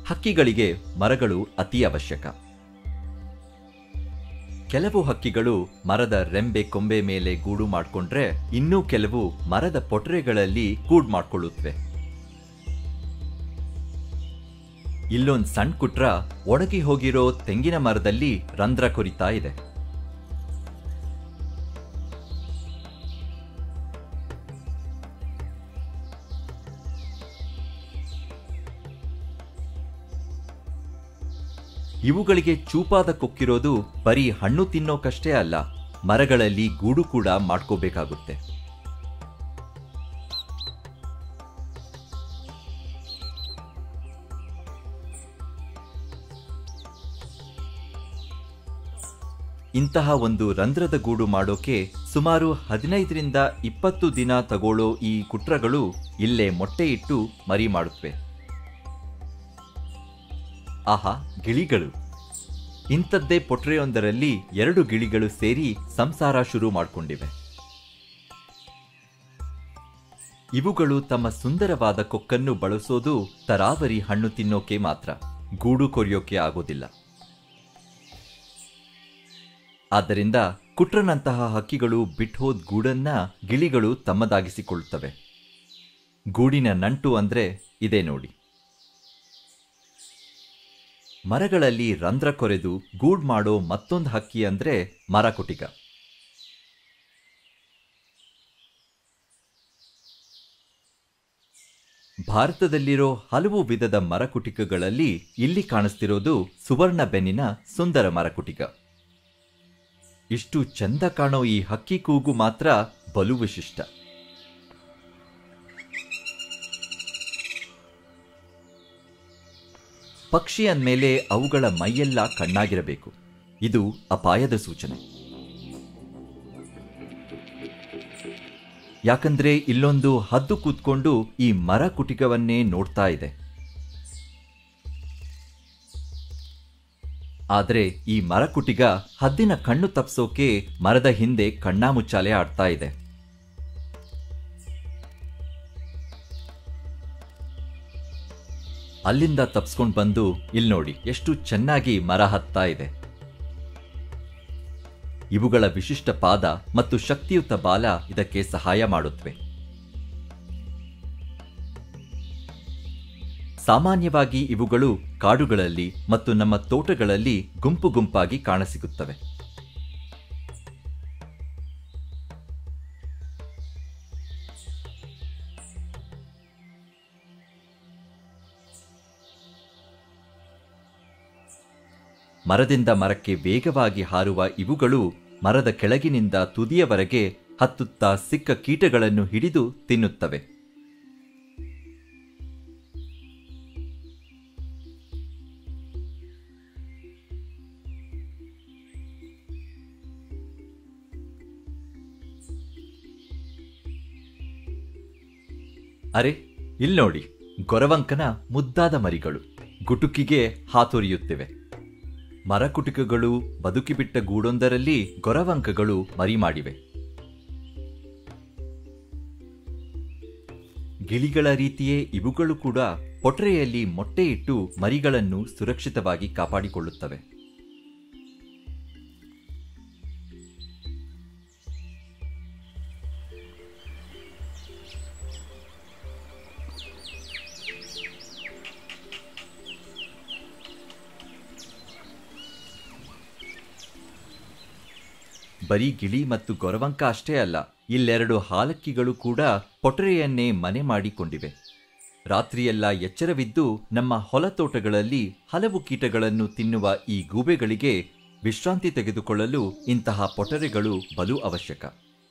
ಹಕ್ಕಿಗಳಿಗೆ ಮರಗಳು ಅತಿ ಅವಶ್ಯಕ ಕೆಲವು ಹಕ್ಕಿಗಳು ಮರದ ರೆಂಬೆ ಕೊಂಬೆ ಮೇಲೆ ಗೂಡು ಮಾಡಿಕೊಂಡ್ರೆ ಇನ್ನೂ ಕೆಲವು ಮರದ ಪೊಟರೆಗಳಲ್ಲಿ ಗೂಡು ಮಾಡ್ಕೊಳ್ಳುತ್ತವೆ ಇಲ್ಲೊಂದ್ ಸಣ್ಣ ಕುಟ್ರ ಒಣಗಿ ಹೋಗಿರೋ ತೆಂಗಿನ ಮರದಲ್ಲಿ ರಂಧ್ರ ಕೊರಿತಾ ಇದೆ ಇವುಗಳಿಗೆ ಚೂಪಾದ ಕೊಕ್ಕಿರೋದು ಬರೀ ಹಣ್ಣು ತಿನ್ನೋಕಷ್ಟೇ ಅಲ್ಲ ಮರಗಳಲ್ಲಿ ಗೂಡು ಕೂಡ ಮಾಡ್ಕೋಬೇಕಾಗುತ್ತೆ ಇಂತಹ ಒಂದು ರಂಧ್ರದ ಗೂಡು ಮಾಡೋಕೆ ಸುಮಾರು ಹದಿನೈದರಿಂದ ಇಪ್ಪತ್ತು ದಿನ ತಗೊಳ್ಳೋ ಈ ಕುಟ್ರಗಳು ಇಲ್ಲೇ ಮೊಟ್ಟೆ ಇಟ್ಟು ಮರಿ ಮಾಡುತ್ತವೆ ಆಹಾ ಗಿಳಿಗಳು ಇಂಥದ್ದೇ ಪೊಟ್ರೆಯೊಂದರಲ್ಲಿ ಎರಡು ಗಿಳಿಗಳು ಸೇರಿ ಸಂಸಾರ ಶುರು ಮಾಡಿಕೊಂಡಿವೆ ಇವುಗಳು ತಮ್ಮ ಸುಂದರವಾದ ಕೊಕ್ಕನ್ನು ಬಳಸೋದು ತರಾವರಿ ಹಣ್ಣು ತಿನ್ನೋಕೆ ಮಾತ್ರ ಗೂಡು ಕೊರಿಯೋಕೆ ಆಗೋದಿಲ್ಲ ಆದ್ದರಿಂದ ಕುಟ್ರನಂತಹ ಹಕ್ಕಿಗಳು ಬಿಟ್ಹೋದ್ ಗೂಡನ್ನ ಗಿಳಿಗಳು ತಮ್ಮದಾಗಿಸಿಕೊಳ್ಳುತ್ತವೆ ಗೂಡಿನ ನಂಟು ಅಂದ್ರೆ ಇದೇ ನೋಡಿ ಮರಗಳಲ್ಲಿ ರಂಧ್ರ ಕೊರೆದು ಗೂಡ್ ಮಾಡೋ ಮತ್ತೊಂದು ಹಕ್ಕಿ ಅಂದ್ರೆ ಮರಕುಟಿಗ ಭಾರತದಲ್ಲಿರೋ ಹಲವು ವಿಧದ ಮರಕುಟಿಕಗಳಲ್ಲಿ ಇಲ್ಲಿ ಕಾಣಿಸ್ತಿರೋದು ಸುವರ್ಣ ಬೆನ್ನಿನ ಸುಂದರ ಮರಕುಟಿಕ ಇಷ್ಟು ಚಂದ ಕಾಣೋ ಈ ಹಕ್ಕಿ ಕೂಗು ಮಾತ್ರ ಬಲು ವಿಶಿಷ್ಟ ಪಕ್ಷಿ ಅಂದ್ಮೇಲೆ ಅವುಗಳ ಮೈಯೆಲ್ಲ ಕಣ್ಣಾಗಿರಬೇಕು ಇದು ಅಪಾಯದ ಸೂಚನೆ ಯಾಕಂದ್ರೆ ಇಲ್ಲೊಂದು ಹದ್ದು ಕೂತ್ಕೊಂಡು ಈ ಮರ ಕುಟಿಕವನ್ನೇ ನೋಡ್ತಾ ಇದೆ ಆದ್ರೆ ಈ ಮರ ಕುಟಿಗ ಹದ್ದಿನ ಕಣ್ಣು ತಪ್ಸೋಕೆ ಮರದ ಹಿಂದೆ ಕಣ್ಣಾಮುಚ್ಚಾಲೆ ಆಡ್ತಾ ಇದೆ ಅಲ್ಲಿಂದ ತಪ್ಸ್ಕೊಂಡ್ ಬಂದು ಇಲ್ಲಿ ನೋಡಿ ಎಷ್ಟು ಚೆನ್ನಾಗಿ ಮರ ಹತ್ತಾ ಇದೆ ಇವುಗಳ ವಿಶಿಷ್ಟ ಪಾದ ಮತ್ತು ಶಕ್ತಿಯುತ ಬಾಲ ಇದಕ್ಕೆ ಸಹಾಯ ಮಾಡುತ್ತವೆ ಸಾಮಾನ್ಯವಾಗಿ ಇವುಗಳು ಕಾಡುಗಳಲ್ಲಿ ಮತ್ತು ನಮ್ಮ ತೋಟಗಳಲ್ಲಿ ಗುಂಪು ಗುಂಪಾಗಿ ಕಾಣಸಿಗುತ್ತವೆ ಮರದಿಂದ ಮರಕ್ಕೆ ವೇಗವಾಗಿ ಹಾರುವ ಇವುಗಳು ಮರದ ಕೆಳಗಿನಿಂದ ತುದಿಯವರೆಗೆ ಹತ್ತುತ್ತಾ ಸಿಕ್ಕ ಕೀಟಗಳನ್ನು ಹಿಡಿದು ತಿನ್ನುತ್ತವೆ ಅರೆ ಇಲ್ ನೋಡಿ ಗೊರವಂಕನ ಮುದ್ದಾದ ಮರಿಗಳು ಗುಟುಕಿಗೆ ಹಾತೊರೆಯುತ್ತಿವೆ ಮರಕುಟುಕಗಳು ಬದುಕಿಬಿಟ್ಟ ಗೂಡೊಂದರಲ್ಲಿ ಗೊರವಂಕಗಳು ಮರಿ ಮಾಡಿವೆ ಗಿಳಿಗಳ ರೀತಿಯೇ ಇವುಗಳು ಕೂಡ ಪೊಟ್ರೆಯಲ್ಲಿ ಮೊಟ್ಟೆ ಇಟ್ಟು ಮರಿಗಳನ್ನು ಸುರಕ್ಷಿತವಾಗಿ ಕಾಪಾಡಿಕೊಳ್ಳುತ್ತವೆ ಬರೀ ಗಿಳಿ ಮತ್ತು ಗೊರವಂಕ ಅಷ್ಟೇ ಅಲ್ಲ ಇಲ್ಲೆರಡು ಹಾಲಕ್ಕಿಗಳು ಕೂಡ ಪೊಟರೆಯನ್ನೇ ಮನೆ ಮಾಡಿಕೊಂಡಿವೆ ರಾತ್ರಿಯೆಲ್ಲ ಎಚ್ಚರವಿದ್ದು ನಮ್ಮ ಹೊಲತೋಟಗಳಲ್ಲಿ ಹಲವು ಕೀಟಗಳನ್ನು ತಿನ್ನುವ ಈ ಗೂಬೆಗಳಿಗೆ ವಿಶ್ರಾಂತಿ ತೆಗೆದುಕೊಳ್ಳಲು ಇಂತಹ ಪೊಟರೆಗಳು ಬಲು ಅವಶ್ಯಕ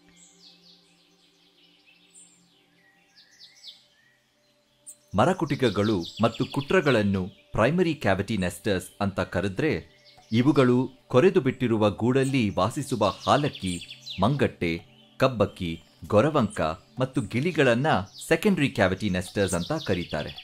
ಮರಕುಟಿಕಗಳು ಮತ್ತು ಕುಟ್ರಗಳನ್ನು ಪ್ರೈಮರಿ ಕ್ಯಾವಿಟಿ ನೆಸ್ಟರ್ಸ್ ಅಂತ ಕರೆದ್ರೆ ಇವುಗಳು ಕೊರೆದು ಬಿಟ್ಟಿರುವ ಗೂಡಲ್ಲಿ ವಾಸಿಸುವ ಹಾಲಕ್ಕಿ ಮಂಗಟ್ಟೆ ಕಬ್ಬಕ್ಕಿ ಗೊರವಂಕ ಮತ್ತು ಗಿಳಿಗಳನ್ನ ಸೆಕೆಂಡರಿ ಕ್ಯಾವಿಟಿ ನೆಸ್ಟರ್ಸ್ ಅಂತ ಕರೀತಾರೆ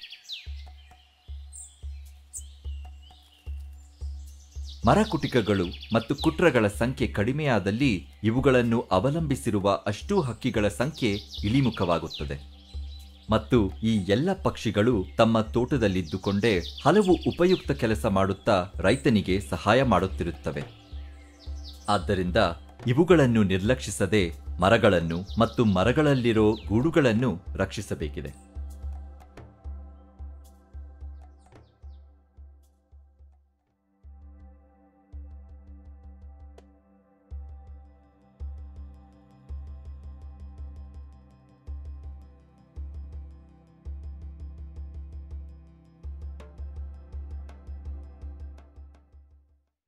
ಮರಕುಟಿಕಗಳು ಮತ್ತು ಕುಟ್ರಗಳ ಸಂಖ್ಯೆ ಕಡಿಮೆಯಾದಲ್ಲಿ ಇವುಗಳನ್ನು ಅವಲಂಬಿಸಿರುವ ಅಷ್ಟೂ ಹಕ್ಕಿಗಳ ಸಂಖ್ಯೆ ಇಳಿಮುಖವಾಗುತ್ತದೆ ಮತ್ತು ಈ ಎಲ್ಲ ಪಕ್ಷಿಗಳು ತಮ್ಮ ತೋಟದಲ್ಲಿದ್ದುಕೊಂಡೇ ಹಲವು ಉಪಯುಕ್ತ ಕೆಲಸ ಮಾಡುತ್ತಾ ರೈತನಿಗೆ ಸಹಾಯ ಮಾಡುತ್ತಿರುತ್ತವೆ ಆದ್ದರಿಂದ ಇವುಗಳನ್ನು ನಿರ್ಲಕ್ಷಿಸದೆ ಮರಗಳನ್ನು ಮತ್ತು ಮರಗಳಲ್ಲಿರೋ ಗೂಡುಗಳನ್ನು ರಕ್ಷಿಸಬೇಕಿದೆ